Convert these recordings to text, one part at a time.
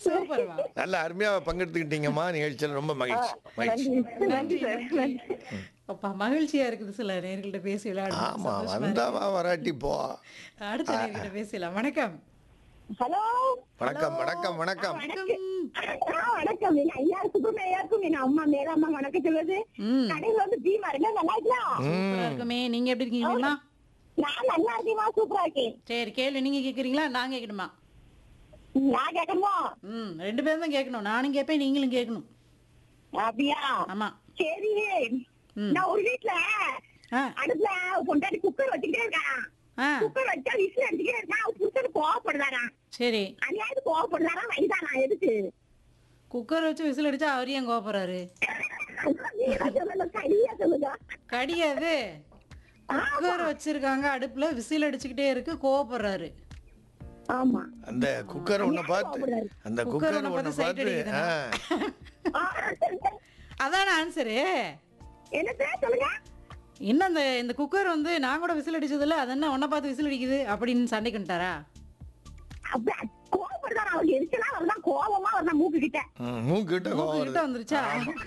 சூப்பர்மா நல்ல அருமையா பங்கெடுத்துக்கிட்டீங்கம்மா நிகழ்ச்சியில் ரொம்ப மகிழ்ச்சி மகிழ்ச்சி நன்றி நன்றி சார் நன்றி அப்பா மகிழ்ச்சியா இருக்குது சில நேர்கள்ட்ட பேசி விளையாடும் ஆமா வந்தாவா வராட்டி போ அடுத்த நேர்கிட்ட பேசலாம் வணக்கம் ஹலோ வணக்கம் வணக்கம் வணக்கம் வணக்கம் எங்க ஐயா சுப்பிரமணியாருக்கும் எங்க அம்மா மேலாம்மா வணக்கம் சொல்லுது ம் கடையில வந்து பீமா இருந்தா நல்லா இருக்கலாம் சூப்பரா இருக்குமே நீங்க எப்படி இருக்கீங்களா நான் நல்லா இருக்கேமா சூப்பரா இருக்கேன் சரி கேள்வி நீங்க கேக்குறீங்களா நான் கேட்கணுமா நான் கேட்கணுமா ம் ரெண்டு பேரும் தான் கேட்கணும் நானும் கேட்பேன் நீங்களும் கேட்கணும் அப்படியா ஆமா சரி ம். நான் ஒரு வீட்டுல ஆ அடுப்புல கொண்டாடி குக்கர் வச்சுக்கிட்டே இருக்கான் ஆ குக்கர் வச்சா விசில் அடிச்சுக்கிட்டே இருக்கான் அவர் புருஷன் கோவப்படுறாராம் சரி அநியாயத்து கோவப்படுறாராம் வயதானா எதுக்கு குக்கர் வச்சு விசில் அடிச்சா அவர் ஏன் கோபப்படுறாரு நீங்க சொல்லுங்க சரியா சொல்லுங்க கடியாது குக்கர் வச்சிருக்காங்க அடுப்புல விசில் அடிச்சுக்கிட்டே இருக்கு கோவப்படுறாரு ஆமா அந்த குக்கர் ஒன்ன பார்த்து அந்த குக்கர் குக்கர் ஒண்ண ஒன்ன பார்த்து sight பார்த்து அடிக்குதுன்னா. ஆ, அதான ஆன்சரு என்ன சார் சொல்லுங்க என்ன அந்த இந்த குக்கர் வந்து நான் கூட விசில் அடிச்சதில்ல அது என்ன உன்னை பார்த்து விசில் அடிக்குது அப்படின்னு சண்டைக்கு வந்துட்டாரா அப்ப கோவப்படுறாரு அவருக்கு எரிச்சலா வரதான் கோவமா வரதான் மூக்கு கிட்ட ம், மூக்கிட்ட கோவம் மூக்கு கிட்ட வருது. வந்துருச்சா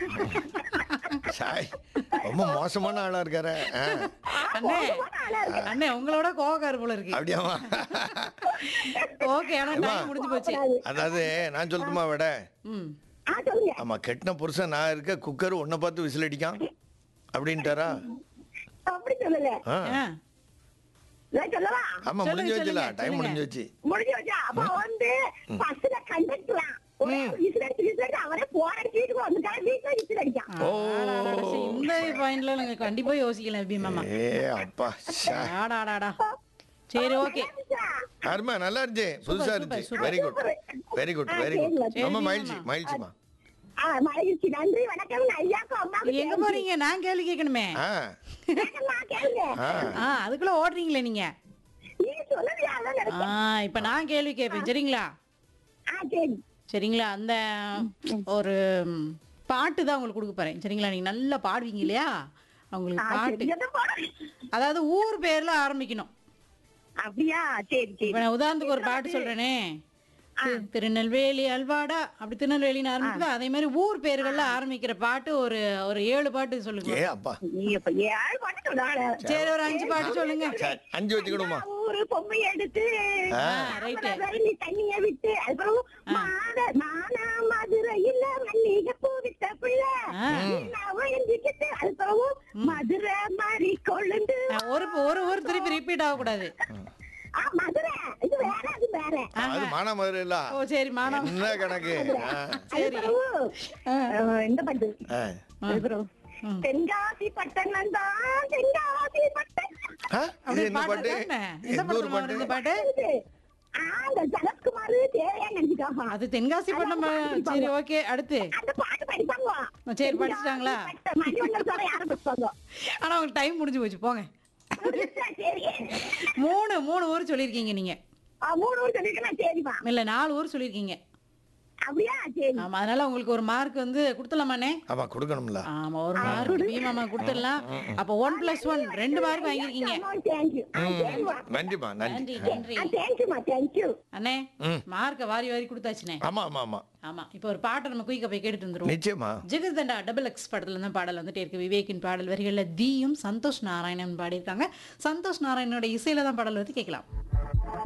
சாய் ரொம்ப மோசமான ஆளா இருக்காரு ஆ, அண்ணே அண்ணே உங்களோட கோவக்காரு போல இருக்கு அப்படியாம்மா ஓகே ஆனா டைம் முடிஞ்சு போச்சு அதாவது நான் சொல்லட்டுமா விட ம் ஆ சொல்லுங்க ஆமா கெட்டின புருஷன் நான் இருக்க குக்கர் உன்னை பார்த்து விசில் அடிக்கான் அப்படின்ட்டாரா அப்படி சொல்லல ஆ. ஆ நான் சொல்லவா ஆமா சொல்லுங்க, முடிஞ்சு வச்சுல சொல்லுங்க, டைம் சொல்லுங்க. முடிஞ்சு வச்சு முடிஞ்சு வச்சா அப்ப வந்து பஸ்ல கண்டக்டர்லாம் ஒரே விசில் அடிச்சு விசில் அடிச்சு அவரே போற வீட்டுக்கு வந்துட்டாரு வீட்டுல விசில் அடிக்கான் ஓ ஆடாடாடா, சரி, இந்த பாயிண்ட்ல நாங்க கண்டிப்பா யோசிக்கல பீமாமா ஏ அப்பா ச்சே. ஆடாடாடா சரி ஓகே அருமை நல்லா இருந்துச்சு புதுசா இருந்துச்சு super. Very good very good very good ரொம்ப மகிழ்ச்சி மகிழ்ச்சிமா ஆ மகிழ்ச்சி நன்றி வணக்கம் ஐயாக்கும் அம்மாவுக்கு எங்க போறீங்க நான் கேள்வி கேட்கணுமே ஆ நான் கேளுங்க ஆ ஆ அதுக்குள்ள ஓடுறீங்களே நீங்க நீங்க சொன்னது யாரும் நினைச்சேன் ஆ இப்ப நான் கேள்வி கேட்பேன் சரிங்களா ஆ சரி சரிங்களா அந்த ஒரு ம், பாட்டு தான் உங்களுக்கு கொடுக்க போறேன் சரிங்களா நீங்க நல்லா பாடுவீங்க இல்லையா அவங்களுக்கு ஆ, பாட்டு சரி என்ன போறேன் அதாவது ஊர் பேர்ல ஆரம்பிக்கணும் அப்படியா சரி சரி இப்ப நான் உதாரணத்துக்கு ஒரு பாட்டு சொல்றேனே தி- திருநெல்வேலி அல்வாடா அப்படி திருநெல்வேலின்னு ஆரம்பிக்குது அதே மாதிரி ஊர் பேர்கள்ல ஆரம்பிக்கிற பாட்டு ஒரு ஒரு ஏழு பாட்டு சொல்லுங்க ஏ அப்பா நீ இப்ப ஏழு பாட்டு சொன்னாங்க சரி ஒரு அஞ்சு பாட்டு சொல்லுங்க சரி, அஞ்சு வச்சுக்கணுமா ஒரு பொம்மை எடுத்து ஆ. ரைட்டு நீ தண்ணிய விட்டு அதுக்கப்புறம் மாத மானா மதுரையில மல்லிகை பூ விட்ட பிள்ளை ஆ. எழுந்திக்கிட்டு அதுக்கப்புறம் மதுரை மாதிரி கொழுந்து ஒரு ஒரு ஊர் திருப்பி ரிப்பீட் ஆகக்கூடாது ஆ மதுரை இது வேற அது வேற அது மானாமதுரை இல்ல ஓ சரி மானம் என்ன கணக்கு ஆ, அதுக்கப்புறம், அஹ், இந்த பாட்டு ஆ. அதுக்கப்புறம், தென்காசி பட்டணம் தான் தென்காசி பட்டணம் ஆ, இது என்ன பாட்டு தானே? எந்த எந்த ஊர் படத்துல வரும் இந்த பாட்டு பாட்டு ஆ, அந்த சரத்குமார் தேவையா நினைச்சுக்காமா அது தென்காசி பட்டம் சரி ஓகே அடுத்து அந்த பாட்டு படிப்பாங்க சரி படிச்சிட்டாங்களா மணிவண்ணன் சார் யாரும் படிப்பாங்க ஆனா உங்களுக்கு டைம் முடிஞ்சு போச்சு போங்க சரி மூணு மூணு ஊர் சொல்லியிருக்கீங்க நீங்க ஆ, மூணு ஊர் சொல்லிருக்கேன் சரிப்பா இல்ல நாலு ஊர் சொல்லியிருக்கீங்க அப்படியா சரி ஆமா அதனால உங்களுக்கு ஒரு மார்க் வந்து கொடுத்துடலாமாண்ணே ஆமா கொடுக்கணும்ல ஆமா ஒரு மார்க் பீமாமா கொடுத்துடலாம் அப்ப ஒன் பிளஸ் ஒன் ரெண்டு மார்க் வாங்கியிருக்கீங்க தேங்க்யூ நன்றிமா நன்றி நன்றி நன்றி தேங்க்யூமா தேங்க்யூ அண்ணே ம். மார்க்க வாரி வாரி கொடுத்தாச்சுண்ணே ஆமா ஆமா ஆமா ஆமா இப்போ ஒரு பாட்டை நம்ம குயிக்க போய் கேட்டுட்டு வந்துருவோம் நிச்சயமா ஜெகதண்டா டபுள் எக்ஸ் படத்துல இருந்து பாடல் வந்துட்டே இருக்கு விவேக்கின் பாடல் வரிகள்ல தீயும் சந்தோஷ் நாராயணன் பாடியிருக்காங்க சந்தோஷ் நாராயணனோட இசையில தான் பாடல் வந்து கேட்கலாம்